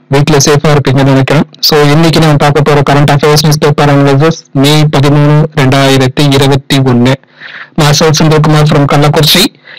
வீட்ல சேஃபா இருப்பீங்கன்னு நினைக்கிறேன் சோ இன்னைக்கு நம்ம பார்க்க போற current affairs newspaper analysis May பதிமூணு ரெண்டாயிரத்தி இருபத்தி ஒன்னு மாசல் செந்தில்குமார் ஃப்ரம் கள்ளக்குறிச்சி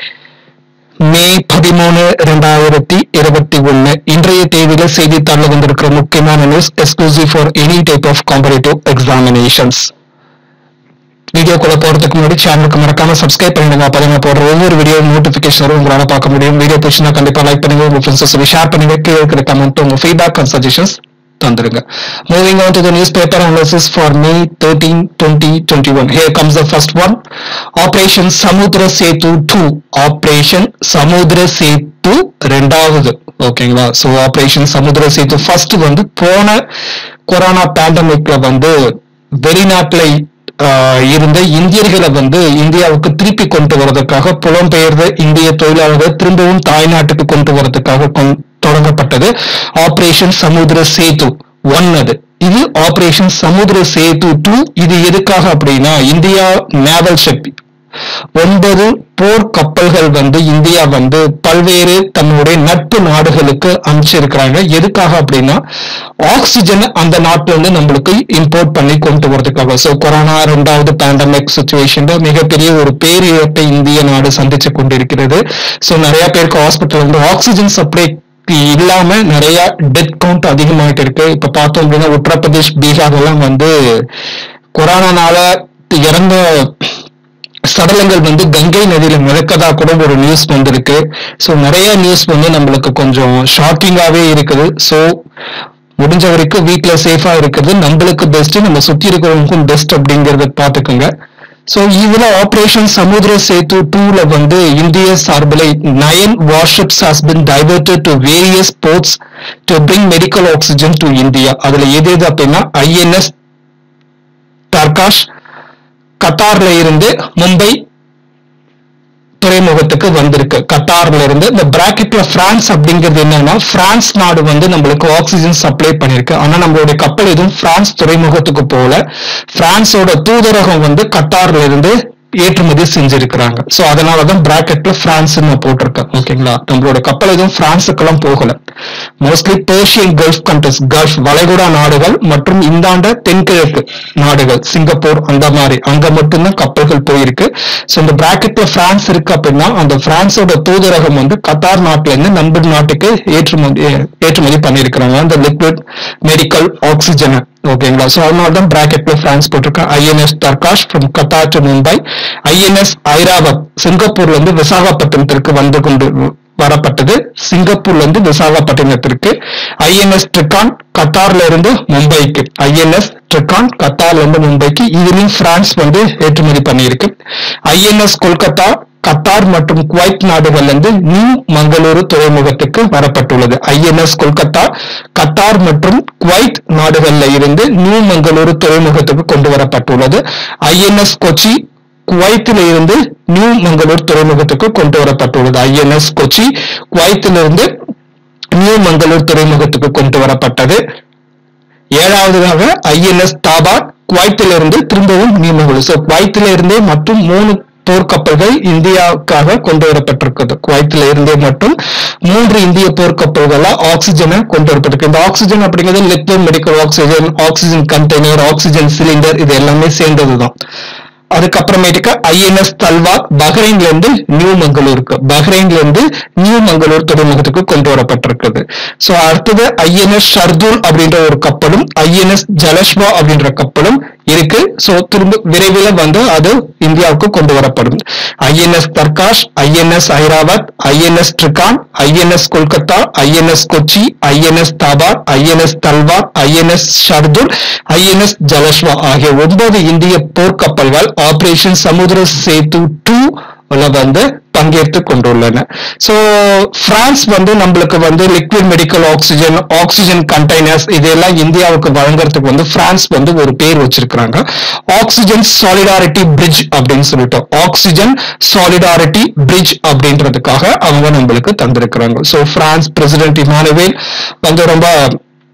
மே பதிமூணு ரெண்டாயிரத்தி இருபத்தி ஒன்னு இன்றைய தேதியில செய்தித்தாள்ல வந்திருக்கிற முக்கியமான news exclusive for any type of competitive examinations வீடியோக்குள்ள போறதுக்கு முன்னாடி சேனலுக்கு மறக்காம சப்ஸ்கிரைப் பண்ணிடுங்க அப்பதான் நான் போடுற ஒவ்வொரு வீடியோ நோட்டிபிகேஷன் வரும் உங்களால பார்க்க முடியும் வீடியோ பிடிச்சினா கண்டிப்பா லைக் பண்ணுங்க உங்க ஃப்ரெண்ட்ஸ் சொல்லி ஷேர் பண்ணுங்க கீழே இருக்கிற கமெண்ட் உங்க ஃபீட்பேக் அண்ட் சஜஷன்ஸ் தந்துருங்க moving on to the newspaper analysis for May thirteen twenty twenty one here comes the first one operation Samudra Setu two operation Samudra Setu ரெண்டாவது ஓகேங்களா so operation Samudra Setu first வந்து போன கொரோனா பேண்டமிக்ல வந்து வெளிநாட்டுல ஆஹ் இருந்த இந்தியர்களை வந்து இந்தியாவுக்கு திருப்பி கொண்டு வரதுக்காக புலம்பெயர்ந்த இந்திய தொழிலாளர்கள் திரும்பவும் தாய்நாட்டுக்கு கொண்டு வரதுக்காக கொண்- தொடங்கப்பட்டது ஆபரேஷன் சமுத்திர சேது ஒன் அது இது ஆபரேஷன் சமுத்திர சேது டூ இது எதுக்காக அப்படின்னா இந்தியா நேவல் ஷிப் ஒன்பது போர் கப்பல்கள் வந்து இந்தியா வந்து பல்வேறு தன்னுடைய நட்பு நாடுகளுக்கு அனுப்பிச்சிருக்கிறாங்க எதுக்காக அப்படின்னா ஆக்சிஜன் அந்த நாட்டுல இருந்து நம்மளுக்கு இம்போர்ட் பண்ணி கொண்டு வரதுக்காக சோ கொரோனா ரெண்டாவது பேண்டமிக் சுச்சுவேஷன்ல மிகப்பெரிய ஒரு பேரிழப்பை இந்திய நாடு சந்திச்சு கொண்டிருக்கிறது சோ நிறைய பேருக்கு ஹாஸ்பிட்டல் வந்து ஆக்சிஜன் சப்ளை இல்லாம நிறைய டெத் கவுண்ட் அதிகமாயிட்டு இருக்கு இப்ப பார்த்தோம் அப்படின்னா உத்தரப்பிரதேஷ் பீகார் எல்லாம் வந்து கொரோனானால இறந்த சடலங்கள் வந்து கங்கை நதியில மிதக்கதா கூட ஒரு நியூஸ் வந்திருக்கு சோ நிறைய நியூஸ் வந்து நம்மளுக்கு கொஞ்சம் ஷாக்கிங்காவே இருக்குது சோ முடிஞ்ச வரைக்கும் வீட்ல சேஃபா இருக்கிறது நம்மளுக்கு பெஸ்ட் நம்ம சுத்தி இருக்கிறவங்களுக்கும் பெஸ்ட் அப்படிங்கறத பாத்துக்கோங்க சோ இதுல ஆபரேஷன் சமுத்திர சேது டூல வந்து இந்திய சார்பில் nine warships has been diverted to various ports to bring medical oxygen to India அதுல எது எது அப்படின்னா ஐஎன்எஸ் தர்காஷ் கத்தார்ல இருந்து மும்பை துறைமுகத்துக்கு வந்திருக்கு கத்தார்ல இருந்து இந்த பிராக்கெட்ல பிரான்ஸ் அப்படிங்கிறது என்னன்னா பிரான்ஸ் நாடு வந்து நம்மளுக்கு ஆக்சிஜன் சப்ளை பண்ணிருக்கு ஆனா நம்மளுடைய கப்பல் எதுவும் பிரான்ஸ் துறைமுகத்துக்கு போல பிரான்ஸோட தூதரகம் வந்து கத்தார்ல இருந்து ஏற்றுமதி செஞ்சிருக்கிறாங்க சோ அதனாலதான் பிராக்கெட்ல பிரான்ஸ் நான் போட்டிருக்கேன் ஓகேங்களா நம்மளோட கப்பல் எதுவும் பிரான்ஸுக்கெல்லாம் போகல mostly Persian Gulf countries Gulf வளைகுடா நாடுகள் மற்றும் இந்தாண்ட தென்கிழக்கு நாடுகள் சிங்கப்பூர் அந்த மாதிரி அங்க மட்டும்தான் கப்பல்கள் போயிருக்கு சோ இந்த பிராக்கெட்ல பிரான்ஸ் இருக்கு அப்படின்னா அந்த பிரான்ஸோட தூதரகம் வந்து கத்தார் நாட்டுல இருந்து நண்பர் நாட்டுக்கு ஏற்றுமதி ஏற்றுமதி பண்ணியிருக்கிறாங்க அந்த லிக்விட் மெடிக்கல் ஆக்சிஜனை ஓகேங்களா சோ அதனால தான் பிராக்கெட்ல பிரான்ஸ் போட்டிருக்கேன் INS Tarkash from Qatar to Mumbai INS Airavat சிங்கப்பூர்ல இருந்து விசாகப்பட்டினத்திற்கு வந்து கொண்டு வரப்பட்டது சிங்கப்பூர்ல இருந்து விசாகப்பட்டினத்திற்கு ஐஎன்எஸ் ட்ரிகான் கத்தார்ல இருந்து மும்பைக்கு ஐஎன்எஸ் ட்ரிகான் கத்தார்ல இருந்து மும்பைக்கு இதுலயும் பிரான்ஸ் வந்து ஏற்றுமதி பண்ணியிருக்கு ஐஎன்எஸ் கொல்கத்தா கத்தார் மற்றும் குவைத் நாடுகள்ல இருந்து நியூ மங்களூரு துறைமுகத்துக்கு வரப்பட்டுள்ளது ஐஎன்எஸ் கொல்கத்தா கத்தார் மற்றும் குவைத் நாடுகள்ல இருந்து நியூ மங்களூரு துறைமுகத்துக்கு கொண்டு வரப்பட்டுள்ளது ஐஎன்எஸ் கொச்சி குவைத்தில இருந்து நியூ மங்களூர் துறைமுகத்துக்கு கொண்டு வரப்பட்டுள்ளது ஐஎன்எஸ் கொச்சி குவைத்திலிருந்து நியூ மங்களூர் துறைமுகத்துக்கு கொண்டு வரப்பட்டது ஏழாவதாக ஐஎன்எஸ் தாபார் குவைத்திலிருந்து திரும்பவும் நியூ மங்களூர் ஸோ குவைத்தில இருந்தே மற்றும் மூணு போர்க்கப்பல்கள் இந்தியாவுக்காக கொண்டு வரப்பட்டிருக்கிறது குவைத்தில இருந்தே மட்டும் மூன்று இந்திய போர்க்கப்பல்களா ஆக்சிஜனை கொண்டு வரப்பட்டிருக்கு இந்த ஆக்சிஜன் அப்படிங்கிறது liquid medical oxygen oxygen container oxygen cylinder இது எல்லாமே சேர்ந்ததுதான் அதுக்கப்புறமேட்டுக்கு ஐஎன்எஸ் தல்வார் பஹ்ரைன்ல இருந்து நியூ மங்களூருக்கு பஹ்ரைன்ல இருந்து நியூ மங்களூர் துறைமுகத்துக்கு கொண்டு வரப்பட்டிருக்குது சோ அடுத்தது ஐஎன்எஸ் ஷர்தூல் அப்படின்ற ஒரு கப்பலும் ஐஎன்எஸ் ஜலஷ்வா அப்படின்ற கப்பலும் இருக்கு சோ திரும்ப விரைவில் வந்து அது இந்தியாவுக்கு கொண்டு வரப்படும் INS Tarkash INS Airavat INS Trikand INS Kolkata INS Kochi INS Tabar INS Talwar INS Shardul INS Jalashwa ஆகிய ஒன்பது இந்திய போர்க்கப்பல்கள் ஆபரேஷன் சமுத்திர சேது டூ வந்து பங்கேற்று கொண்டுள்ளன சோ பிரான்ஸ் வந்து நம்மளுக்கு வந்து liquid medical oxygen oxygen containers இதெல்லாம் இந்தியாவுக்கு வழங்குறதுக்கு வந்து பிரான்ஸ் வந்து ஒரு பேர் வச்சிருக்கிறாங்க ஆக்சிஜன் சாலிடாரிட்டி பிரிட்ஜ் அப்படின்னு சொல்லிட்டு ஆக்சிஜன் சாலிடாரிட்டி பிரிட்ஜ் அப்படின்றதுக்காக அவங்க நம்மளுக்கு தந்திருக்கிறாங்க சோ பிரான்ஸ் பிரசிடென்ட் இமானுவேல் வந்து ரொம்ப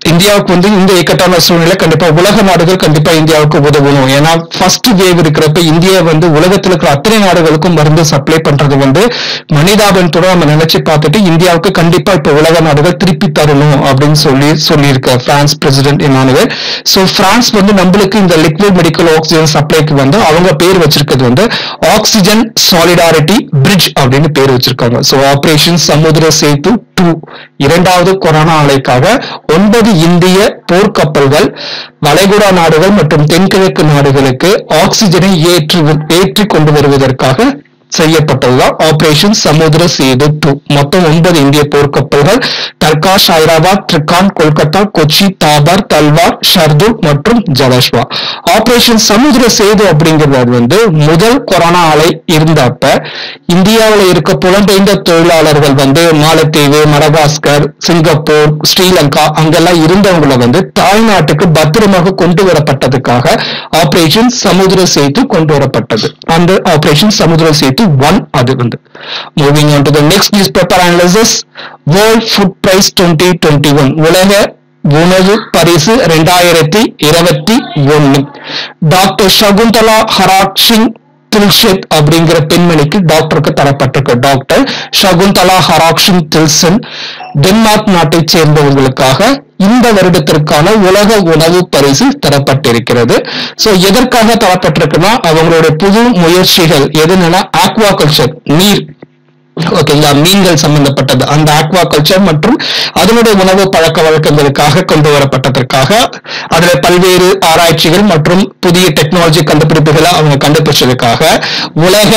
இந்தியாவுக்கு வந்து இந்த இக்கட்டான சூழ்நிலை கண்டிப்பா உலக நாடுகள் கண்டிப்பா இந்தியாவுக்கு உதவணும் ஏன்னா ஃபர்ஸ்ட் வேவ் இருக்கிறப்ப இந்தியா வந்து உலகத்துல இருக்கிற அத்தனை நாடுகளுக்கும் மருந்து சப்ளை பண்றது வந்து மனிதாபத்தோட நம்ம நினைச்சு பார்த்துட்டு இந்தியாவுக்கு கண்டிப்பா இப்ப உலக நாடுகள் திருப்பி தரணும் அப்படின்னு சொல்லி சொல்லியிருக்க France president Emmanuel so France வந்து நம்மளுக்கு இந்த லிக்விட் மெடிக்கல் ஆக்சிஜன் சப்ளைக்கு வந்து அவங்க பேர் வச்சிருக்கிறது வந்து ஆக்சிஜன் சாலிடாரிட்டி பிரிட்ஜ் அப்படின்னு பேர் வச்சிருக்காங்க so operation Samudra Setu two இரண்டாவது கொரோனா அலைக்காக ஒன்பது இந்திய போர்க்கப்பல்கள் வளைகுடா நாடுகள் மற்றும் தென்கிழக்கு நாடுகளுக்கு ஆக்சிஜனை ஏற்று ஏற்றி கொண்டு வருவதற்காக செய்யப்பட்டதுதான் ஆபரேஷன் சமுத்திர சேது டூ மொத்தம் ஒன்பது இந்திய போர்க்கப்பல்கள் தர்காஷ் ஹைதராபாத் ட்ரிகான் கொல்கத்தா கொச்சி தாபார் தல்வார் ஷர்துல் மற்றும் ஜலஸ்வா ஆபரேஷன் சமுத்திர சேது அப்படிங்கிறது வந்து முதல் கொரோனா அலை இருந்தப்ப இந்தியாவில் இருக்க புலம்பெயர்ந்த தொழிலாளர்கள் வந்து மாலத்தீவு மடகாஸ்கர் சிங்கப்பூர் ஸ்ரீலங்கா அங்கெல்லாம் இருந்தவங்களை வந்து தாய்நாட்டுக்கு பத்திரமாக கொண்டு வரப்பட்டதுக்காக ஆபரேஷன் சமுத்திர சேது கொண்டு வரப்பட்டது அந்த ஆபரேஷன் சமுத்திர சேது ஒன் அது வந்து moving on to the next newspaper analysis world food prize twenty twenty one உலக உணவு பரிசு ரெண்டாயிரத்தி இருபத்தி ஒன்னு டாக்டர் சகுந்தலா ஹராக் சிங் தில்ஷெத் அப்படிங்கிற பெண்மணிக்கு டாக்டருக்கு தரப்பட்டிருக்கு டாக்டர் சகுந்தலா ஹராக்ஷின் தில்சன் டென்மார்க் நாட்டைச் சேர்ந்தவங்களுக்காக இந்த வருடத்திற்கான உலக உணவு பரிசு தரப்பட்டிருக்கிறது சோ எதற்காக தரப்பட்டிருக்குன்னா அவங்களுடைய புது முயற்சிகள் எதுனா ஆக்வாகல்ச்சர் நீர் ஓகேங்களா மீன்கள் சம்பந்தப்பட்டது அந்த ஆக்வா கல்ச்சர் மற்றும் அதனுடைய உணவு பழக்க வழக்கங்களுக்காக கொண்டு வரப்பட்டதற்காக அதுல பல்வேறு ஆராய்ச்சிகள் மற்றும் புதிய டெக்னாலஜி கண்டுபிடிப்புகளை அவங்க கண்டுபிடிச்சதுக்காக உலக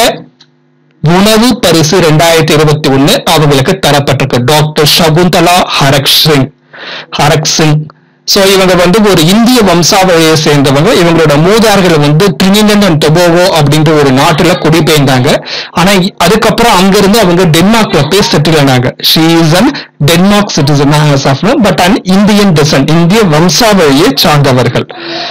உணவு பரிசு ரெண்டாயிரத்தி இருபத்தி ஒண்ணு அவங்களுக்கு தரப்பட்டிருக்கு டாக்டர் சகுந்தலா ஹரக் சிங் ஹரக் சிங் சோ இவங்க வந்து ஒரு இந்திய வம்சாவளியை சேர்ந்தவங்க இவங்களோட மூதார்கள் வந்து டிரினிடன் அண்ட் டொபோகோ அப்படின்ற ஒரு நாட்டுல குடிபெயர்ந்தாங்க ஆனா இ- அதுக்கப்புறம் அங்கிருந்து அவங்க டென்மார்க்ல போய் செட்டில் ஆனாங்க she is an Denmark citizen but an Indian citizen இந்திய வம்சாவளியை சார்ந்தவர்கள்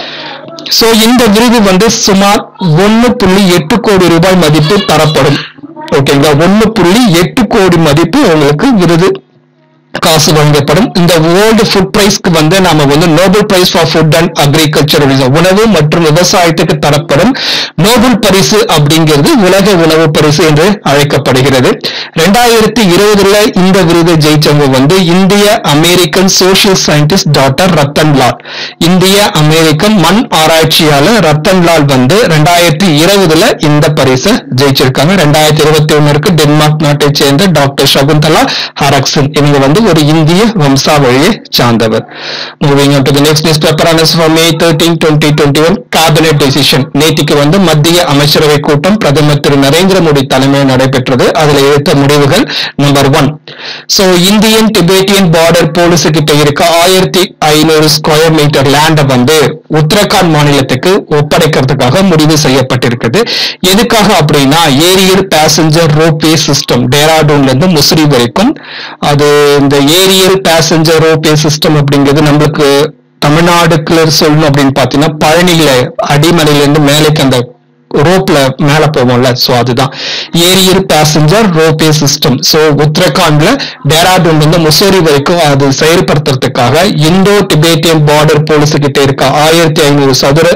சோ இந்த விருது வந்து சுமார் ஒன்னு புள்ளி எட்டு கோடி ரூபாய் மதிப்பு தரப்படும் ஓகேங்களா ஒன்னு புள்ளி எட்டு கோடி மதிப்பு உங்களுக்கு விருது காசு வழங்கப்படும் இந்த வேர்ல்டு ஃபுட் பிரைஸ்க்கு வந்து நாம வந்து Nobel prize for food and agriculture உணவு மற்றும் விவசாயத்துக்கு தரப்படும் நோபல் பரிசு அப்படிங்கிறது உலக உணவு பரிசு என்று அழைக்கப்படுகிறது ரெண்டாயிரத்தி இருபதுல இந்த விருதை ஜெயிச்சவங்க வந்து இந்திய American social scientist doctor Rattan Lal இந்திய அமெரிக்கன் மண் ஆராய்ச்சியாளர் ரத்தன் லால் வந்து ரெண்டாயிரத்தி இருபதுல இந்த பரிசை ஜெயிச்சிருக்காங்க ரெண்டாயிரத்தி இருபத்தி ஒண்ணுக்கு டென்மார்க் நாட்டை சேர்ந்த டாக்டர் சகுந்தலா ஹரக்சன் இவங்க வந்து ஒரு இந்திய வம்சாவளியை சார்ந்தவர் moving to the next newspaper analysis for May thirteen twenty twenty one cabinet decision நேற்றுக்கு வந்து மத்திய அமைச்சரவை கூட்டம் பிரதமர் திரு நரேந்திர மோடி தலைமையில் நடைபெற்றது அதுல எடுத்த முடிவுகள் number one so Indian Tibetan border police கிட்ட இருக்க ஆயிரத்தி ஐநூறு ஸ்கொயர் மீட்டர் லேண்டை வந்து உத்தரகாண்ட் மாநிலத்துக்கு ஒப்படைக்கிறதுக்காக முடிவு செய்யப்பட்டிருக்குது எதுக்காக அப்படின்னா ஏரியல் பேசஞ்சர் ரோப்வே சிஸ்டம் டேராடூன்ல இருந்து முசிறி வரைக்கும் அது இந்த ஏரியல் பேசஞ்சர் ரோப்வே சிஸ்டம் அப்படிங்கிறது நம்மளுக்கு தமிழ்நாடுக்குள்ள சொல்லணும் அப்படின்னு பாத்தீங்கன்னா பழனியில அடிமலையில இருந்து மேலேக்கு அந்த ரோப்ல மேல போவோம்ல சோ அதுதான் aerial passenger ropeway system so உத்தரகாண்ட்ல டேராடூன்ல இருந்து முசோரி வரைக்கும் அது செயல்படுத்துறதுக்காக இந்தோ டிபேட்டியன் பார்டர் போலீஸ் கிட்ட இருக்க ஆயிரத்தி ஐநூறு சதுர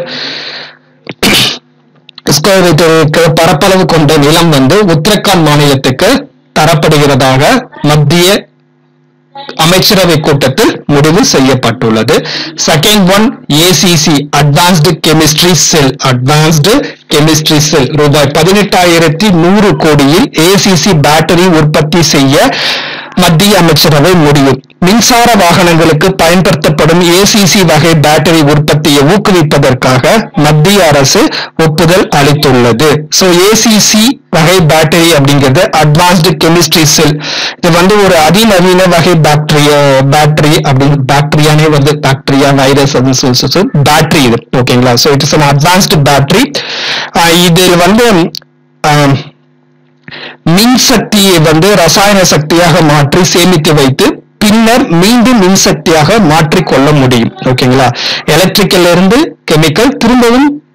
ஸ்கொயர் மீட்டருக்கு பரப்பளவு கொண்ட நிலம் வந்து உத்தரகாண்ட் மாநிலத்துக்கு தரப்படுகிறதாக மத்திய அமைச்சரவை கூட்டத்தில் முடிவு செய்யப்பட்டுள்ளது second one ACC advanced chemistry cell advanced chemistry cell ரூபாய் பதினெட்டாயிரத்தி நூறு கோடியில் ஏசிசி பேட்டரி உற்பத்தி செய்ய மத்திய அமைச்சரவை முடிவு மின்சார வாகனங்களுக்கு பயன்படுத்தப்படும் ஏசிசி வகை பேட்டரி உற்பத்தியை ஊக்குவிப்பதற்காக மத்திய அரசு ஒப்புதல் அளித்துள்ளது சோ ஏசிசி வகை பேட்டரி அப்படிங்கிறது அட்வான்ஸ்டு கெமிஸ்ட்ரி செல் இது வந்து ஒரு அதிநவீன வகை பாக்டீரியா பேட்டரி அப்படின்னு பாக்டீரியானே வந்து பாக்டீரியா வைரஸ் அப்படின்னு சொல்லி பேட்டரி இது ஓகேங்களா so it is an advanced battery இது வந்து ஆஹ், மின்சக்தியை வந்து ரசாயன சக்தியாக மாற்றி சேமித்து வைத்து பின்னர் மீண்டும் மின்சக்தியாக மாற்றிக்கொள்ள முடியும் ஓகேங்களா எலக்ட்ரிக்கல் இருந்து கெமிக்கல் திரும்பவும்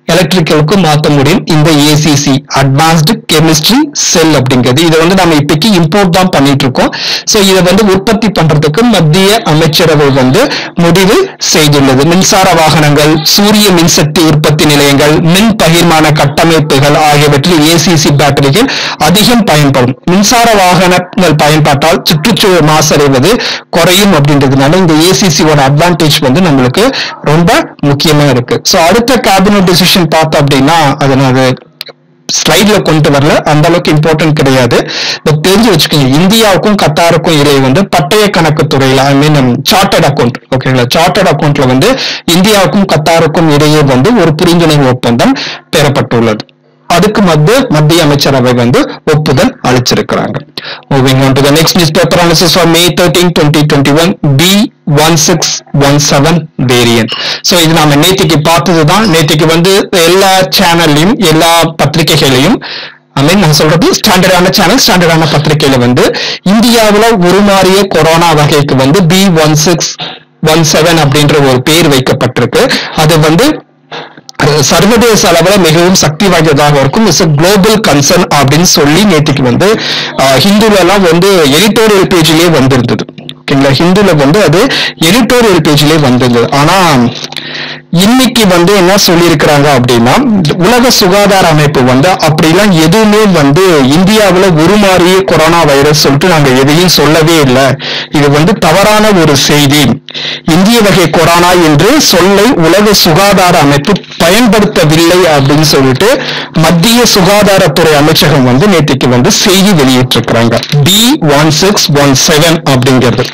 எலக்ட்ரிக்கலுக்கும் மாற்ற முடியும் இந்த ஏசிசி அட்வான்ஸ்டு கெமிஸ்ட்ரி செல் அப்படிங்கிறது இதை வந்து நம்ம இப்போக்கி இம்போர்ட் தான் பண்ணிட்டு இருக்கோம் ஸோ இதை வந்து உற்பத்தி பண்றதுக்கு மத்திய அமைச்சரவை வந்து முடிவு செய்துள்ளது மின்சார வாகனங்கள் சூரிய மின்சக்தி உற்பத்தி நிலையங்கள் மின் பகிர்மான கட்டமைப்புகள் ஆகியவற்றில் ஏசிசி பேட்டரிகள் அதிகம் பயன்படும் மின்சார வாகனங்கள் பயன்பாட்டால் சுற்றுச்சூழல் மாசடைவது குறையும் அப்படின்றதுனால இந்த ஏசிசியோட அட்வான்டேஜ் வந்து நம்மளுக்கு ரொம்ப முக்கியமா இருக்கு ஸோ அடுத்த கேபினட் டிசிஷன் பார்த்தோம் அப்படின்னா அது நான் ஸ்லைட்ல கொண்டு வரல அந்த அளவுக்கு இம்பார்ட்டன்ட் கிடையாது பட் தெரிஞ்சு வச்சுக்கோங்க இந்தியாவுக்கும் கத்தாருக்கும் இடையே வந்து பட்டய கணக்கு துறையில ஐ மீன் சார்ட்டர்ட் அக்கௌண்ட் ஓகேங்களா சார்ட்டர்ட் அக்கௌண்ட்ல வந்து இந்தியாவுக்கும் கத்தாருக்கும் இடையே வந்து ஒரு புரிந்துணர்வு ஒப்பந்தம் பெறப்பட்டுள்ளது அதுக்கு மத்திய மத்திய அமைச்சரவை வந்து ஒப்புதல் அளிச்சிருக்கிறாங்க moving on to the next newspaper analysis for May thirteen twenty twenty one B one six one seven variant so இது நாம நேத்திக்கு பார்த்ததுதான் நேத்திக்கு வந்து எல்லா சேனல்லையும் எல்லா பத்திரிகைகளையும் ஐ மீன் நான் சொல்றது ஸ்டாண்டர்டான சேனல் ஸ்டாண்டர்டான பத்திரிகையில வந்து இந்தியாவுல உருமாறிய கொரோனா வகைக்கு வந்து B one six one seven அப்படின்ற ஒரு பேர் வைக்கப்பட்டிருக்கு அது வந்து அது சர்வதேச அளவுல மிகவும் சக்தி வாய்ந்ததாக இருக்கும் இட்ஸ் குளோபல் கன்சர்ன் அப்படின்னு சொல்லி நேற்றுக்கு வந்து ஆஹ், ஹிந்துல எல்லாம் வந்து எடிட்டோரியல் பேஜ்லயே வந்திருந்தது ஓகேங்களா ஹிந்துல வந்து அது எடிட்டோரியல் பேஜ்லயே வந்திருந்தது ஆனா இன்னைக்கு வந்து என்ன சொல்லியிருக்கிறாங்க அப்படின்னா உலக சுகாதார அமைப்பு வந்து அப்படிலாம் எதுவுமே வந்து இந்தியாவுல உருமாறிய கொரோனா வைரஸ் சொல்லிட்டு நாங்க எதையும் சொல்லவே இல்லை இது வந்து தவறான ஒரு செய்தி இந்திய வகை கொரோனா என்று சொல்லை உலக சுகாதார அமைப்பு பயன்படுத்தவில்லை அப்படின்னு சொல்லிட்டு மத்திய சுகாதாரத்துறை அமைச்சகம் வந்து நேற்றுக்கு வந்து செய்தி வெளியிட்டிருக்கிறாங்க B one six one seven அப்படிங்கிறது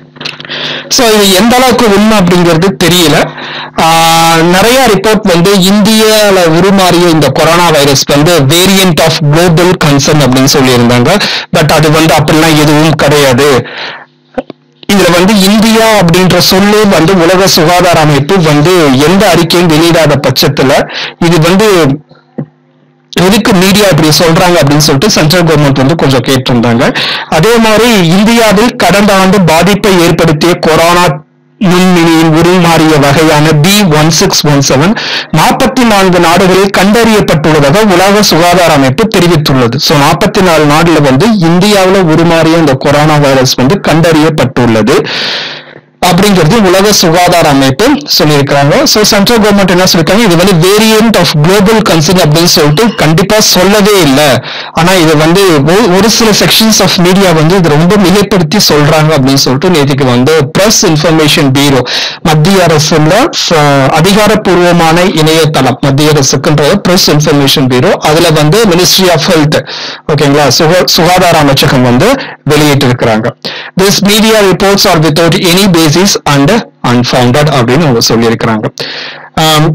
சோ இது எந்த அளவுக்கு உண்மை அப்படிங்கிறது தெரியல ஆஹ் நிறைய ரிப்போர்ட் வந்து இந்தியால உருமாறிய இந்த கொரோனா வைரஸ் வந்து வேரியன்ட் ஆஃப் குளோபல் கன்சர்ன் அப்படின்னு சொல்லியிருந்தாங்க பட் அது வந்து அப்படிலாம் எதுவும் கிடையாது இதுல வந்து இந்தியா அப்படின்ற சொல்லு வந்து உலக சுகாதார அமைப்பு வந்து எந்த அறிக்கையும் வெளியிடாத பட்சத்துல இது வந்து எதுக்கு மீடியா இப்படி சொல்றாங்க அப்படின்னு சொல்லிட்டு சென்ட்ரல் கவர்மெண்ட் வந்து கொஞ்சம் கேட்டிருந்தாங்க அதே மாதிரி இந்தியாவில் கடந்த ஆண்டு பாதிப்பை ஏற்படுத்திய கொரோனா நுண்மினியின் உருமாறிய வகையான B one six one seven நாற்பத்தி நான்கு நாடுகளில் கண்டறியப்பட்டுள்ளதாக உலக சுகாதார அமைப்பு தெரிவித்துள்ளது சோ நாற்பத்தி நாலு நாடுல வந்து இந்தியாவுல உருமாறிய இந்த கொரோனா வைரஸ் வந்து கண்டறியப்பட்டுள்ளது அப்படிங்கிறது உலக சுகாதார அமைப்பு சொல்லியிருக்கிறாங்க சோ சென்ட்ரல் கவர்மெண்ட் என்ன சொல்லிருக்காங்க இது வந்து வேரியன்ட் ஆஃப் குளோபல் கன்சர்ன் அப்படின்னு சொல்லிட்டு கண்டிப்பா சொல்லவே இல்லை ஆனா இது வந்து ஒ- ஒரு சில செக்ஷன்ஸ் ஆஃப் மீடியா வந்து இது ரொம்ப மிகைப்படுத்தி சொல்றாங்க அப்படின்னு சொல்லிட்டு நேற்றுக்கு வந்து பிரஸ் இன்ஃபர்மேஷன் பீரோ மத்திய அரசுல ச- அதிகாரப்பூர்வமான இணையதளம் மத்திய அரசுக்குன்றது பிரஸ் இன்ஃபர்மேஷன் பீரோ அதுல வந்து மினிஸ்ட்ரி ஆஃப் ஹெல்த் ஓகேங்களா சுக- சுகாதார அமைச்சகம் வந்து வெளியிட்டிருக்கிறாங்க this media reports are without any basis and unfounded அப்படின்னு அவங்க சொல்லியிருக்கிறாங்க ஆம்,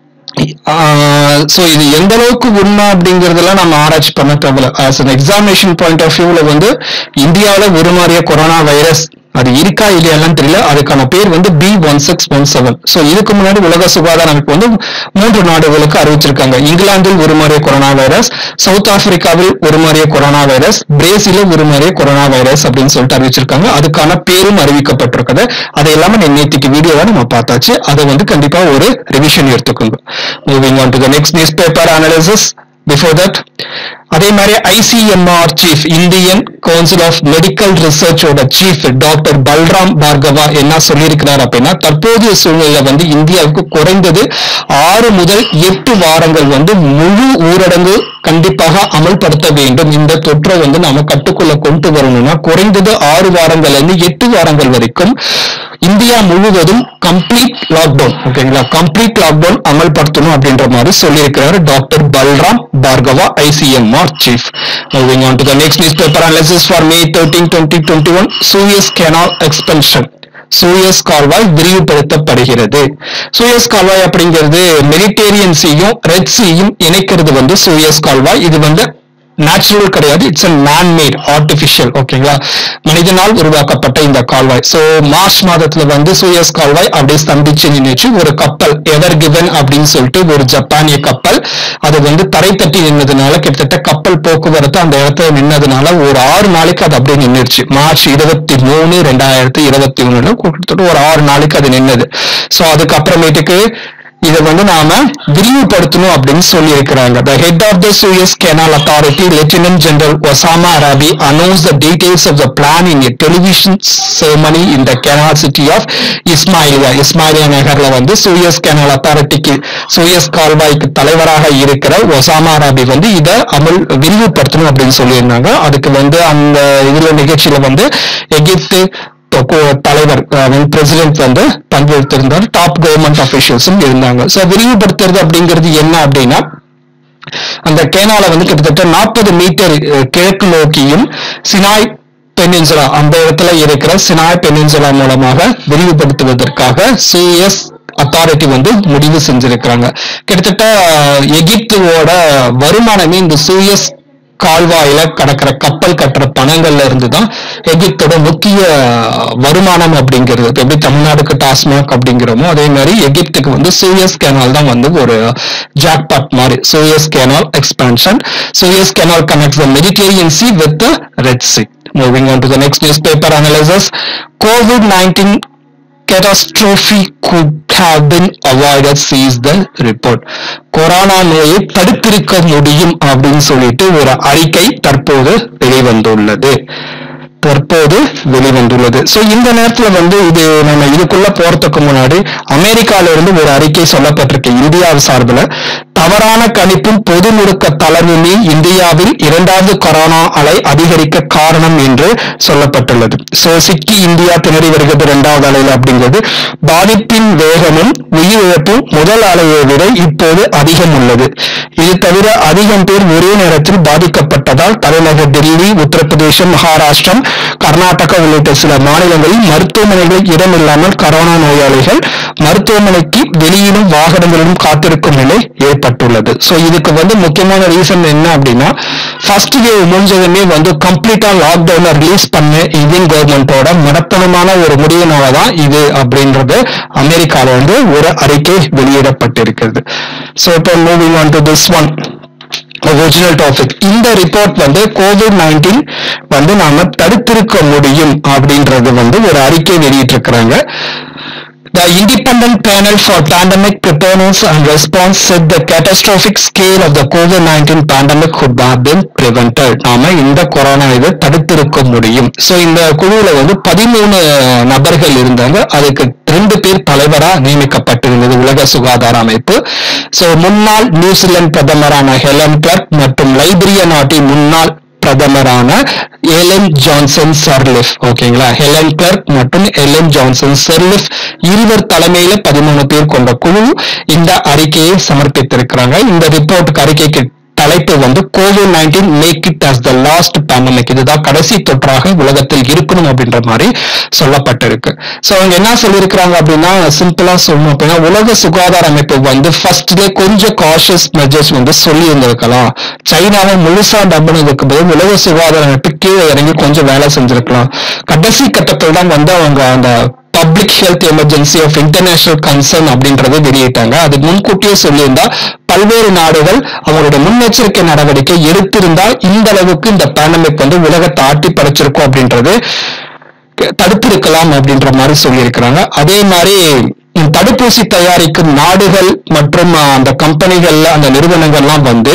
சோ இது எந்த அளவுக்கு உண்மை அப்படிங்கறதெல்லாம் நம்ம ஆராய்ச்சி பண்ண தேவையில்ல as an examination point of வியூல வந்து இந்தியாவுல உருமாறிய கொரோனா வைரஸ் அது இருக்கா இல்லையாலாம் தெரியல அதுக்கான பேர் வந்து B one six one seven so இதுக்கு முன்னாடி உலக சுகாதார அமைப்பு வந்து மூன்று நாடுகளுக்கு அறிவிச்சிருக்காங்க இங்கிலாந்தில் உருமாறிய கொரோனா வைரஸ் சவுத் ஆப்பிரிக்காவில் உருமாறிய கொரோனா வைரஸ் பிரேசிலில் உருமாறிய கொரோனா வைரஸ் அப்படின்னு சொல்லிட்டு அறிவிச்சிருக்காங்க அதுக்கான பேரும் அறிவிக்கப்பட்டிருக்குது அதை எல்லாமே நேற்றுக்கு வீடியோவா நம்ம பார்த்தாச்சு அதை வந்து கண்டிப்பா ஒரு ரிவிஷன் எடுத்துக்கோங்க moving on to the next newspaper analysis before that அதே மாதிரி ICMR chief Indian Council of Medical ரிசர்ச்சோட சீஃப் டாக்டர் பல்ராம் பார்கவா என்ன சொல்லியிருக்கிறார் அப்படின்னா தற்போதைய சூழ்நிலையில வந்து இந்தியாவுக்கு குறைந்தது ஆறு முதல் எட்டு வாரங்கள் வந்து முழு ஊரடங்கு கண்டிப்பாக அமல்படுத்த வேண்டும் இந்த தொற்றை வந்து நாம கட்டுக்குள்ள கொண்டு வரணும்னா குறைந்தது ஆறு வாரங்கள்ல இருந்து எட்டு வாரங்கள் வரைக்கும் இந்தியா முழுவதும் கம்ப்ளீட் லாக்டவுன் ஓகேங்களா கம்ப்ளீட் லாக்டவுன் அமல்படுத்தணும் அப்படின்ற மாதிரி சொல்லியிருக்கிறாரு doctor Balram Bhargava ICMR chief moving on to the next newspaper analysis for May thirteen twenty twenty one Suez canal expansion Suez கால்வாய் விரிவுபடுத்தப்படுகிறது சூயஸ் கால்வாய் அப்படிங்கிறது மெடிடேரியன் சீயும் ரெட் சீயும் இணைக்கிறது வந்து சூயஸ் கால்வாய் இது வந்து நேச்சுரல் கிடையாது it's a man made artificial ஓகேங்களா மனிதனால் உருவாக்கப்பட்ட இந்த கால்வாய் சோ மார்ச் மாதத்துல வந்து சூயஸ் கால்வாய் அப்படியே ஸ்தம்பிச்சு நின்னுச்சு ஒரு கப்பல் எவர் கிவன் அப்படின்னு சொல்லிட்டு ஒரு ஜப்பானிய கப்பல் அது வந்து தரை தட்டி நின்னதுனால கிட்டத்தட்ட கப்பல் போக்குவரத்து அந்த இடத்துல நின்னதுனால ஒரு ஆறு நாளைக்கு அது அப்படியே நின்னுடுச்சு மார்ச் இருபத்தி மூணு ரெண்டாயிரத்தி இருபத்தி ஒண்ணுல கிட்டத்தட்ட ஒரு ஆறு நாளைக்கு அது நின்னது சோ அதுக்கப்புறமேட்டுக்கு இதை வந்து நாம விரிவுபடுத்தணும் அப்படின்னு சொல்லி இருக்கிறாங்க the head of the Suez Canal Authority Lieutenant General Osama Arabi announced the details of the plan in a television ceremony in the canal city of இஸ்மாயிலியா Ismailia நகர்ல வந்து சூயஸ் கேனல் அத்தாரிட்டிக்கு சூயஸ் கால்வாய்க்கு தலைவராக இருக்கிற ஒசாமா ராபி வந்து இதை அமல் விரிவுபடுத்தணும் அப்படின்னு சொல்லியிருந்தாங்க அதுக்கு வந்து அந்த இதுல நிகழ்ச்சியில வந்து எகிப்து தொ- தலைவர் பிரசிடென்ட் வந்து பங்கெடுத்திருந்தார் டாப் கவர்மெண்ட் அபிஷியல்ஸும் இருந்தாங்க சோ விரிவுபடுத்துறது அப்படிங்கிறது என்ன அப்படின்னா அந்த கேனால வந்து கிட்டத்தட்ட நாற்பது மீட்டர் கிழக்கு நோக்கியும் சினாய் பெனின்சுலா அந்த இடத்துல இருக்கிற சினாய் பெனின்சுலா மூலமாக விரிவுபடுத்துவதற்காக சிஎஸ் அத்தாரிட்டி வந்து முடிவு செஞ்சிருக்கிறாங்க கிட்டத்தட்ட அஹ், எகிப்துவோட வருமானமே இந்த சூயஸ் கால்வாயில கடக்கிற கப்பல் கட்டுற பணங்கள்ல இருந்து தான் எகிப்தோட முக்கிய வருமானம் அப்படிங்கிறது இப்ப எப்படி தமிழ்நாடுக்கு டாஸ்மாக் அப்படிங்கிறோமோ அதே மாதிரி எகிப்துக்கு வந்து சூயஸ் கேனால் தான் வந்து ஒரு ஜாக்பாட் மாதிரி Suez canal expansion Suez canal connects the Mediterranean sea with the Red Sea moving on to the next newspaper analysis covid nineteen catastrophe could have been avoided sees the report corona நோயை தடுத்திருக்க முடியும் அப்படின்னு சொல்லிட்டு ஒரு அறிக்கை தற்போது வெளிவந்துள்ளது தற்போது வெளிவந்துள்ளது சோ இந்த நேரத்துல வந்து இது நம்ம இதுக்குள்ள போறதுக்கு முன்னாடி அமெரிக்கால இருந்து ஒரு அறிக்கை சொல்லப்பட்டிருக்கு இந்தியா சார்பில் தவறான கணிப்பும் பொது முடக்க தளர்வுமே இந்தியாவில் இரண்டாவது கொரோனா அலை அதிகரிக்க காரணம் என்று சொல்லப்பட்டுள்ளது சோ சிக்கி இந்தியா திணறி வருகிறது இரண்டாவது அலையில அப்படிங்கிறது பாதிப்பின் வேகமும் உயிரிழப்பும் முதல் அலையை விட இப்போது அதிகம் உள்ளது இது தவிர அதிகம் பேர் ஒரே நேரத்தில் பாதிக்கப்பட்டதால் தலைநகர் டெல்லி உத்தரப்பிரதேசம் மகாராஷ்டிரம் கர்நாடகா உள்ளிட்ட சில மாநிலங்களில் மருத்துவமனைகளில் இடமில்லாமல் கரோனா நோயாளிகள் மருத்துவமனைக்கு வெளியிலும் வாகனங்களிலும் காத்திருக்கும் நிலை ஏற்பட்டுள்ளது சோ இதுக்கு வந்து முக்கியமான ரீசன் என்ன அப்படின்னா ஃபர்ஸ்ட் வேவ் முடிஞ்சதுமே வந்து கம்ப்ளீட்டா லாக்டவுனை ரிலீஸ் பண்ண இந்தியன் கவர்மெண்டோட மடத்தனமான ஒரு முடிவினால தான் இது அப்படின்றது அமெரிக்கால வந்து ஒரு அறிக்கை வெளியிடப்பட்டிருக்கிறது சோ இப்போ moving on to this one original topic இந்த ரிப்போர்ட் வந்து கோவிட் நைன்டீன் வந்து நாம தடுத்திருக்க முடியும் அப்படின்றது வந்து ஒரு அறிக்கை வெளியிட்டிருக்கிறாங்க The Independent Panel for Pandemic Preparedness and Response said the catastrophic scale of the COVID-19 pandemic could have been prevented. நாம இந்த கொரோனா இதை தடுத்திருக்க முடியும் சோ இந்த குழுவுல வந்து பதிமூணு நபர்கள் இருந்தாங்க அதுக்கு ரெண்டு பேர் தலைவரா நியமிக்கப்பட்டிருந்தது உலக சுகாதார அமைப்பு சோ முன்னாள் நியூசிலாந்து பிரதமரான ஹெலன் கிளர்க் மற்றும் லைபீரியா நாட்டின் முன்னாள் பிரதமரான எலன் ஜான்சன் சர்லிஃப் ஓகேங்களா ஹெலன் கிளர்க் மற்றும் எலன் ஜான்சன் சர்லிஃப் இருவர் தலைமையில பதிமூணு பேர் கொண்ட குழு இந்த அறிக்கையை சமர்ப்பித்திருக்கிறாங்க இந்த ரிப்போர்ட்டுக்கு அறிக்கைக்கு தலைப்பு வந்து covid nineteen make it as the last pandemic இதுதான் கடைசி தொற்றாக உலகத்தில் இருக்கணும் அப்படின்ற மாதிரி சொல்லப்பட்டிருக்கு சோ அவங்க என்ன சொல்லியிருக்கிறாங்க அப்படின்னா சிம்பிளா சொல்லணும் அப்படின்னா உலக சுகாதார அமைப்பு வந்து ஃபர்ஸ்ட்ல கொஞ்சம் காஷியஸ் மெஜர்ஸ் வந்து சொல்லி இருந்திருக்கலாம் சைனாவை முழுசா நம்பினதுக்கு பதில் உலக சுகாதார அமைப்பு கீழே இறங்கி கொஞ்சம் வேலை செஞ்சிருக்கலாம் கடைசி கட்டத்தில் தான் வந்து அவங்க அந்த public health emergency of international concern அப்படின்றத வெளியிட்டாங்க அது முன்கூட்டியே சொல்லியிருந்தா பல்வேறு நாடுகள் அவங்களுடைய முன்னெச்சரிக்கை நடவடிக்கை எடுத்திருந்தா இந்த அளவுக்கு இந்த பேண்டமிக் வந்து உலகத்தை ஆட்டி படைச்சிருக்கும் அப்படின்றது தடுத்திருக்கலாம் அப்படின்ற மாதிரி சொல்லியிருக்கிறாங்க அதே மாதிரி இந்த தடுப்பூசி தயாரிக்கும் நாடுகள் மற்றும் அஹ், அந்த கம்பெனிகள்ல அந்த நிறுவனங்கள்லாம் வந்து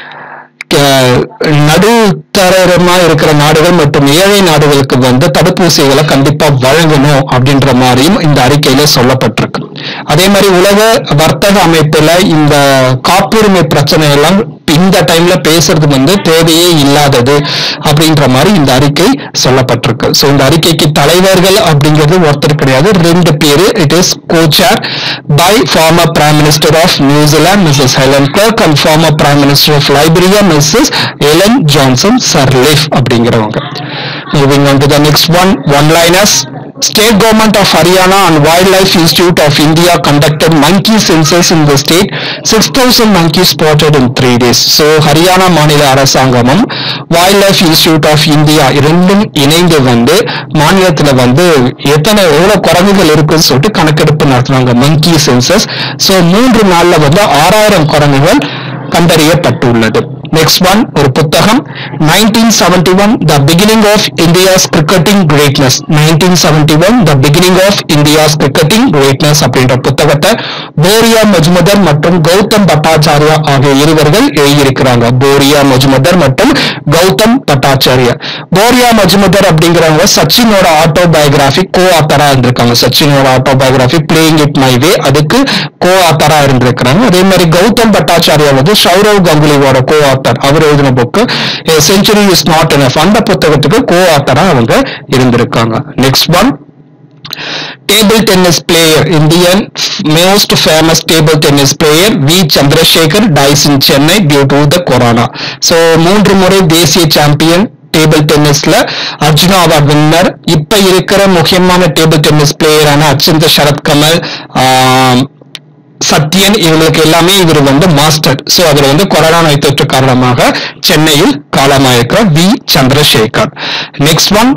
க- நடுத்தரமா இருக்கிற நாடுகள் மற்றும் ஏழை நாடுகளுக்கு வந்து தடுப்பூசிகளை கண்டிப்பா வழங்கணும் அப்படின்ற மாதிரியும் இந்த அறிக்கையில சொல்லப்பட்டிருக்கு அதே மாதிரி உலக வர்த்தக அமைப்புல இந்த காப்புரிமை பிரச்சனை எல்லாம் இந்த டைம்ல பேசுறது வந்து தேவையே இல்லாதது அப்படின்ற மாதிரி இந்த அறிக்கை சொல்லப்பட்டிருக்கு சோ இந்த அறிக்கைக்கு தலைவர்கள் அப்படிங்கிறது ஒருத்தர் கிடையாது ரெண்டு பேரு it is co-chair by former prime minister of New Zealand Mrs Helen Clark and former prime minister of Liberia Mrs Ellen Johnson Sirleaf அப்படிங்கிறவங்க moving on to the next one one liners State government of Haryana and Wildlife Institute of India conducted monkey census in the state. 6,000 monkeys spotted in three days. So, Haryana மாநில அரசாங்கமும் wild institute of India இரண்டும் இணைந்து வந்து மாநிலத்துல வந்து எத்தனை எவ்வளவு குரங்குகள் இருக்குன்னு சொல்லிட்டு கணக்கெடுப்பு நடத்துனாங்க மங்கி சென்சஸ் சோ மூன்று நாள்ல வந்து ஆறாயிரம் குரங்குகள் கண்டறியப்பட்டுள்ளது நெக்ஸ்ட் ஒன் ஒரு புத்தகம் nineteen seventy one the beginning of India's cricketing greatness nineteen seventy one the beginning of India's cricketing greatness அப்படின்ற புத்தகத்தை போரியா மஜ்முதர் மற்றும் கௌதம் பட்டாச்சாரியா ஆகிய இருவர்கள் எழுதியிருக்கிறாங்க போரியா மஜ்முதர் மற்றும் கௌதம் பட்டாச்சாரியா போரியா மஜ்முதர் அப்படிங்கிறவங்க சச்சினோட ஆட்டோபயோகிராஃபி கோ ஆத்தரா இருந்திருக்காங்க சச்சினோட autobiography playing it my way அதுக்கு கோ ஆத்தரா இருந்திருக்கிறாங்க அதே மாதிரி கௌதம் பட்டாச்சாரியா வந்து சௌரவ் கங்குலியோட கோ ஆத்தர் அவர் எழுதின book century is not enough அந்த புத்தகத்துக்கு கோ ஆத்தரா அவங்க இருந்திருக்காங்க next one table tennis player Indian most famous table tennis player V Chandrasekhar dies in Chennai due to the corona so மூன்று முறை தேசிய சாம்பியன் டேபிள் டென்னிஸ்ல அர்ஜுனா அவார்ட் வின்னர் இப்ப இருக்கிற முக்கியமான டேபிள் டென்னிஸ் பிளேயரான அச்சிந்த சரத்கமல் ஆம், சத்யன் இவங்களுக்கு எல்லாமே இவர் வந்து மாஸ்டர் சோ அதுல வந்து கொரோனா நோய் தொற்று காரணமாக சென்னையில் காலமாயிருக்கிற V Chandrasekhar next one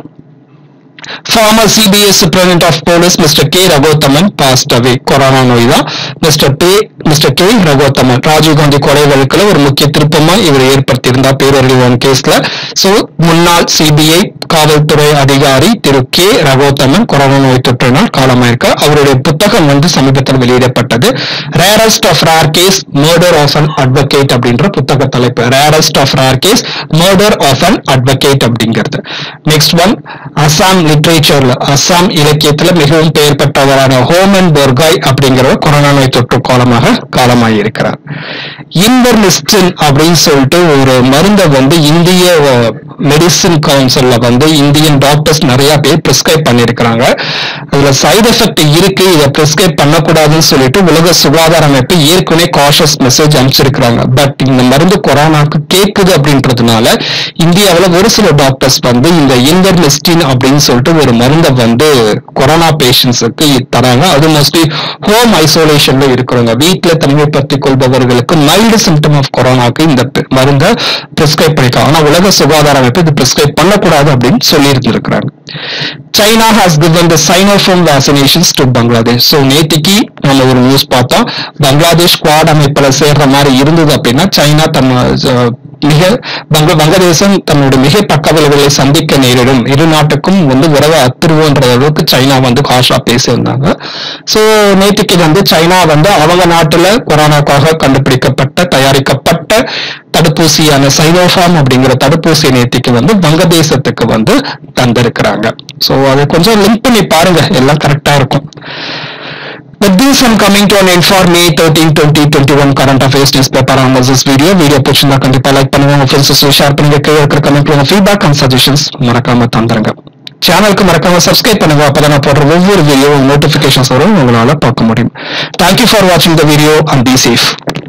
former CBS Superintendent of Police Mr. K. Raghotaman passed away corona நோய் தான் மிஸ்டர் பே மிஸ்டர் கே ரகோத்தமன் ராஜீவ்காந்தி கொலை வழக்குல ஒரு முக்கிய திருப்பமா இவர் ஏற்படுத்தியிருந்தா பேரறிவான் கேஸ்ல சோ முன்னாள் சிபிஐ காவல்துறை அதிகாரி திரு கே ரகோத்தமன் கொரோனா நோய் தொற்றினால் காலமாயிருக்க அவருடைய புத்தகம் வந்து சமீபத்தில் வெளியிடப்பட்டது rarest of rare case murder of an advocate அப்படின்ற புத்தக தலைப்பு rarest of rare case murder of an advocate அப்படிங்கிறது நெக்ஸ்ட் ஒன் அசாம் லிட்ரேச்சர்ல அசாம் இலக்கியத்துல மிகவும் பெயர் பெற்றவரான ஹோமன் பொர்காய் அப்படிங்கிறவர் கொரோனா நோய் தொற்று காலமாக காலமாயிருக்கிறார் இன்வர்லிஸ்டின் அப்படின்னு சொல்லிட்டு ஒரு மருந்தை வந்து இந்திய மெடிசின் கவுன்சில்ல வந்து இந்தியன் டாக்டர்ஸ் நிறைய பேர் பிரிஸ்கிரைப் பண்ணியிருக்கிறாங்க அதுல சைடு எஃபெக்ட் இருக்கு இதை பிரிஸ்கிரைப் பண்ணக்கூடாதுன்னு சொல்லிட்டு உலக சுகாதார அமைப்பு ஏற்கனவே காஷஸ் மெசேஜ் அனுப்பிச்சிருக்கிறாங்க பட் இந்த மருந்து கொரோனாக்கு கேக்குது அப்படின்றதுனால இந்தியாவுல ஒரு சில டாக்டர்ஸ் வந்து இந்த இன்வர்லிஸ்டின் அப்படின்னு சொல்லிட்டு ஒரு மருந்தை வந்து கொரோனா பேஷண்ட்ஸுக்கு தராங்க அது மோஸ்ட்லி ஹோம் ஐசோலேஷன்ல இருக்கிறவங்க வீட்டுல தனிமைப்படுத்திக் கொள்பவர்களுக்கு மைல்டு சிம்டம் ஆஃப் கொரோனாக்கு இந்த பி- மருந்தை பிரிஸ்கிரைப் பண்ணிருக்காங்க ஆனா உலக சுகாதார அமைப்பு இது பிரிஸ்கிரைப் பண்ணக்கூடாது அப்படின்னு சொல்லி இருந்திருக்கிறாங்க China has given the Sinopharm vaccinations to Bangladesh so நேத்திக்கு நம்ம ஒரு நியூஸ் பார்த்தோம் பங்களாதேஷ் குவாட் அமைப்புல சேர்ற மாதிரி இருந்தது அப்படின்னா சைனா தன் அஹ், மிக பங்க வங்கதேசம் தன்னோட மிக பக்க விளைவுகளை சந்திக்க நேரிடும் இரு நாட்டுக்கும் வந்து உறவை அத்துருவோன்ற அளவுக்கு சைனா வந்து காஷா பேசியிருந்தாங்க ஸோ நேற்றுக்கு வந்து சைனா வந்து அவங்க நாட்டுல கொரோனாக்காக கண்டுபிடிக்கப்பட்ட தயாரிக்கப்பட்ட தடுப்பூசியான சைனோஃபார்ம் அப்படிங்கிற தடுப்பூசி நேத்திக்கு வந்து வங்கதேசத்துக்கு வந்து தந்திருக்கிறாங்க ஸோ அதை கொஞ்சம் லிங்க் பண்ணி பாருங்க எல்லாம் கரெக்டா இருக்கும் With this, I'm coming to an end for May 13, 2021 current affairs newspaper analysis video. Video பிடிச்சிருந்தா கண்டிப்பா லைக் பண்ணுங்க உங்க ஃப்ரெண்ட்ஸ் ஷேர் பண்ணுங்க கீழே இருக்கிற கமெண்ட்ல உங்க ஃபீட்பேக் அண்ட் சஜஷன்ஸ் மறக்காம தந்துருங்க சேனலுக்கு மறக்காம சப்ஸ்கிரைப் பண்ணுங்க அப்பதான் நான் போடுற ஒவ்வொரு வீடியோ நோட்டிபிகேஷன்ஸ் வரும் உங்களால பார்க்க முடியும் தேங்க்யூ ஃபார் வாட்சிங் the video and be safe